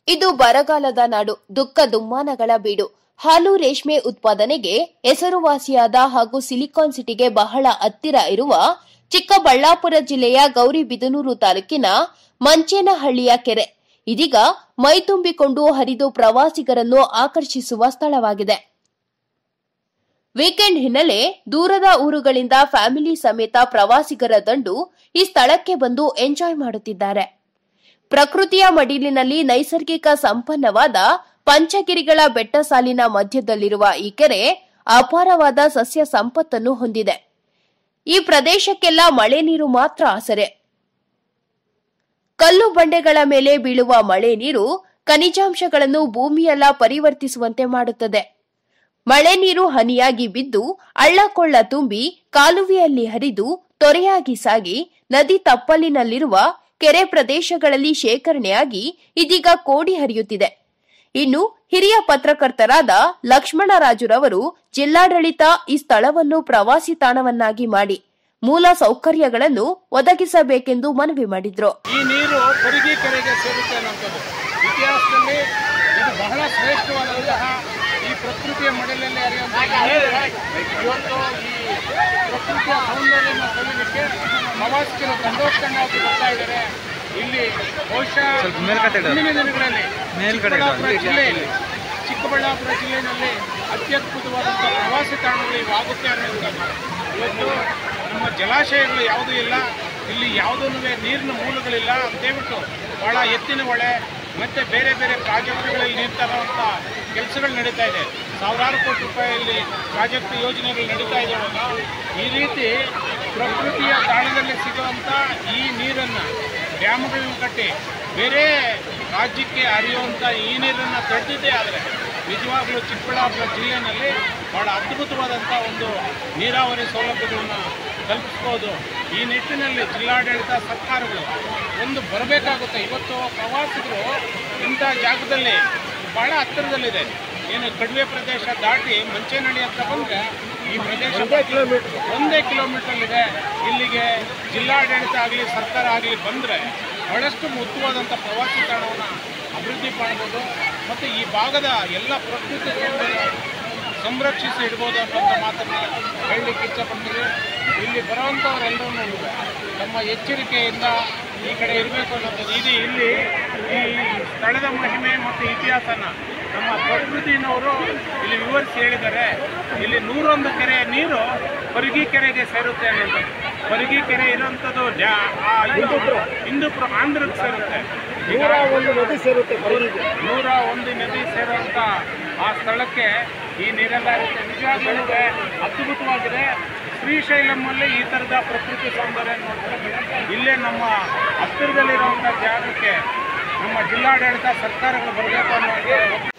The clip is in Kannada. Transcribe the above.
ಇದು ಬರಗಾಲದ ನಾಡು ದುಃಖ ದುಮ್ಮಾನಗಳ ಬೀಡು ಹಾಲು ರೇಷ್ಮೆ ಉತ್ಪಾದನೆಗೆ ಹೆಸರುವಾಸಿಯಾದ ಹಾಗೂ ಸಿಲಿಕಾನ್ ಸಿಟಿಗೆ ಬಹಳ ಹತ್ತಿರ ಇರುವ ಚಿಕ್ಕಬಳ್ಳಾಪುರ ಜಿಲ್ಲೆಯ ಗೌರಿಬಿದನೂರು ತಾಲೂಕಿನ ಮಂಚೇನಹಳ್ಳಿಯ ಕೆರೆ ಇದೀಗ ಮೈತುಂಬಿಕೊಂಡು ಹರಿದು ಪ್ರವಾಸಿಗರನ್ನು ಆಕರ್ಷಿಸುವ ಸ್ಥಳವಾಗಿದೆ ವೀಕೆಂಡ್ ಹಿನ್ನೆಲೆ ದೂರದ ಊರುಗಳಿಂದ ಫ್ಯಾಮಿಲಿ ಸಮೇತ ಪ್ರವಾಸಿಗರ ದಂಡು ಈ ಸ್ಥಳಕ್ಕೆ ಬಂದು ಎಂಜಾಯ್ ಮಾಡುತ್ತಿದ್ದಾರೆ ಪ್ರಕೃತಿಯ ಮಡಿಲಿನಲ್ಲಿ ನೈಸರ್ಗಿಕ ಸಂಪನ್ನವಾದ ಪಂಚಗಿರಿಗಳ ಬೆಟ್ಟ ಸಾಲಿನ ಮಧ್ಯದಲ್ಲಿರುವ ಈ ಕೆರೆ ಅಪಾರವಾದ ಸಸ್ಯ ಸಂಪತ್ತನ್ನು ಹೊಂದಿದೆ ಈ ಪ್ರದೇಶಕ್ಕೆಲ್ಲ ಮಳೆ ನೀರು ಮಾತ್ರ ಆಸರೆ ಕಲ್ಲು ಬಂಡೆಗಳ ಮೇಲೆ ಬೀಳುವ ಮಳೆ ನೀರು ಖನಿಜಾಂಶಗಳನ್ನು ಭೂಮಿಯೆಲ್ಲ ಪರಿವರ್ತಿಸುವಂತೆ ಮಾಡುತ್ತದೆ ಮಳೆ ನೀರು ಹನಿಯಾಗಿ ಬಿದ್ದು ಹಳ್ಳಕೊಳ್ಳ ತುಂಬಿ ಕಾಲುವೆಯಲ್ಲಿ ಹರಿದು ತೊರೆಯಾಗಿ ಸಾಗಿ ನದಿ ತಪ್ಪಲಿನಲ್ಲಿರುವ ಕೆರೆ ಪ್ರದೇಶಗಳಲ್ಲಿ ಶೇಖರಣೆಯಾಗಿ ಇದೀಗ ಕೋಡಿ ಹರಿಯುತ್ತಿದೆ ಇನ್ನು ಹಿರಿಯ ಪತ್ರಕರ್ತರಾದ ಲಕ್ಷ್ಮಣರಾಜುರವರು ಜಿಲ್ಲಾಡಳಿತ ಈ ಸ್ಥಳವನ್ನು ಪ್ರವಾಸಿ ತಾಣವನ್ನಾಗಿ ಮಾಡಿ ಮೂಲ ಸೌಕರ್ಯಗಳನ್ನು ಒದಗಿಸಬೇಕೆಂದು ಮನವಿ ಮಾಡಿದ್ರು ಈ ನೀರು ಕೊರಗಿ ಕೆರೆಗೆ ಸೇರುತ್ತೆ ಅನ್ನೋಂಥದ್ದು ಇತಿಹಾಸದಲ್ಲಿ ಇದು ಬಹಳ ಶ್ರೇಷ್ಠವಾದಂತಹ ಈ ಪ್ರಕೃತಿಯ ಮಡಲಲ್ಲಿ ಹರಿಯುವಂತಹ ನೀರು ಇವತ್ತು ಈ ಪ್ರಕೃತಿಯ ಸೌಂದರ್ಯನ ಸವಿಲಿಕ್ಕೆ ಪ್ರವಾಸಿಗರು ತಂಡೋತ್ಕಂಡಾಗಿ ಬರ್ತಾ ಇದ್ದಾರೆ ಇಲ್ಲಿ ಬಹುಶಃ ಮುಂದಿನ ದಿನಗಳಲ್ಲಿ ಚಿಕ್ಕಬಳ್ಳಾಪುರ ಜಿಲ್ಲೆಯಲ್ಲಿ ಚಿಕ್ಕಬಳ್ಳಾಪುರ ಜಿಲ್ಲೆಯಲ್ಲಿ ಅತ್ಯದ್ಭುತವಾದಂಥ ಪ್ರವಾಸಿ ತಾಣಗಳು ಇವಾಗುತ್ತೆ ಅನ್ನೋದನ್ನ ಇವತ್ತು ನಮ್ಮ ಜಲಾಶಯಗಳು ಯಾವುದೂ ಇಲ್ಲ ಇಲ್ಲಿ ಯಾವುದೂ ನೀರಿನ ಮೂಲಗಳಿಲ್ಲ ಅಂತೇಳ್ಬಿಟ್ಟು ಭಾಳ ಎತ್ತಿನ ಹೊಳೆ ಮತ್ತು ಬೇರೆ ಬೇರೆ ಪ್ರಾಜೆಕ್ಟ್ಗಳಲ್ಲಿ ನೀರು ತರುವಂಥ ಕೆಲಸಗಳು ನಡೀತಾ ಇದೆ ಸಾವಿರಾರು ಕೋಟಿ ರೂಪಾಯಿಯಲ್ಲಿ ಪ್ರಾಜೆಕ್ಟ್ ಯೋಜನೆಗಳು ನಡೀತಾ ಇದ್ದಾವಲ್ಲ ಈ ರೀತಿ ಪ್ರಕೃತಿಯ ತಾಣದಲ್ಲಿ ಸಿಗುವಂಥ ಈ ನೀರನ್ನು ಡ್ಯಾಮ್ಗಳನ್ನು ಕಟ್ಟಿ ಬೇರೆ ರಾಜ್ಯಕ್ಕೆ ಹರಿಯುವಂಥ ಈ ನೀರನ್ನು ತಡೆದಿದ್ದೇ ಆದರೆ ನಿಜವಾಗ್ಲೂ ಚಿಕ್ಕಬಳ್ಳಾಪುರ ಜಿಲ್ಲೆಯಲ್ಲಿ ಭಾಳ ಅದ್ಭುತವಾದಂಥ ಒಂದು ನೀರಾವರಿ ಸೌಲಭ್ಯಗಳನ್ನು ಕಲ್ಪಿಸ್ಬೋದು ಈ ನಿಟ್ಟಿನಲ್ಲಿ ಜಿಲ್ಲಾಡಳಿತ ಸರ್ಕಾರಗಳು ಒಂದು ಬರಬೇಕಾಗುತ್ತೆ ಇವತ್ತು ಪ್ರವಾಸಿಗರು ಇಂಥ ಜಾಗದಲ್ಲಿ ಭಾಳ ಹತ್ತಿರದಲ್ಲಿದೆ ಏನು ಕಡಿಮೆ ಪ್ರದೇಶ ದಾಟಿ ಮಂಚೇನಹಳ್ಳಿ ಹತ್ರ ಬಂದರೆ ಈ ಪ್ರದೇಶ ಒಂದೇ ಕಿಲೋಮೀಟರ್ಲಿದೆ ಇಲ್ಲಿಗೆ ಜಿಲ್ಲಾಡಳಿತ ಆಗಲಿ ಸರ್ಕಾರ ಆಗಲಿ ಬಂದರೆ ಬಹಳಷ್ಟು ಮುಖ್ಯವಾದಂಥ ಪ್ರವಾಸಿ ತಾಣವನ್ನು ಅಭಿವೃದ್ಧಿ ಮಾಡ್ಬೋದು ಮತ್ತು ಈ ಭಾಗದ ಎಲ್ಲ ಪ್ರಕೃತಿ ಸೌಂದರ್ಯ ಸಂರಕ್ಷಿಸಿ ಇಡ್ಬೋದು ಅನ್ನೋಂಥ ಮಾತನ್ನು ಹೇಳಲಿಕ್ಕೆ ಇಚ್ಛಪಡ್ತೀವಿ ಇಲ್ಲಿ ಬರುವಂಥವರೆಲ್ಲರೂ ತಮ್ಮ ಎಚ್ಚರಿಕೆಯಿಂದ ಈ ಕಡೆ ಇರಬೇಕು ಅನ್ನೋದು ಇದು ಇಲ್ಲಿ ಈ ಸ್ಥಳದ ಮಹಿಮೆ ಮತ್ತು ಇತಿಹಾಸನ ನಮ್ಮ ಪ್ರಕೃತಿನವರು ಇಲ್ಲಿ ವಿವರಿಸಿ ಹೇಳಿದ್ದಾರೆ ಇಲ್ಲಿ ನೂರೊಂದು ಕೆರೆಯ ನೀರು ಪರಿಗಿ ಕೆರೆಗೆ ಸೇರುತ್ತೆ ಅನ್ನೋದು ಪರಿಗಿ ಕೆರೆ ಇರುವಂಥದ್ದು ಡ್ಯಾ- ಆ ಹಿಂದೂಪುರ ಹಿಂದೂಪುರ ಆಂಧ್ರಕ್ಕೆ ಸೇರುತ್ತೆ ಈಗ ಒಂದು ನದಿ ಸೇರುತ್ತೆ ಬರೀಗೆ ನೂರ ಒಂದು ನದಿ ಸೇರುವಂಥ ಆ ಸ್ಥಳಕ್ಕೆ ಈ ನೀರೆಲ್ಲ ಇರುತ್ತೆ ನಿಜವಾಗ್ಲೂ ಅದ್ಭುತವಾಗಿದೆ ಶ್ರೀಶೈಲಮ್ಮಲ್ಲಿ ಈ ಥರದ ಪ್ರಕೃತಿ ಸೌಂದರ್ಯ ನೋಡ್ತಾರೆ ಇಲ್ಲೇ ನಮ್ಮ ಹತ್ತಿರದಲ್ಲಿರುವಂಥ ಜಾಗಕ್ಕೆ ನಮ್ಮ ಜಿಲ್ಲಾಡಳಿತ ಸರ್ಕಾರಗಳು ಬರಬೇಕು ಅನ್ನೋದು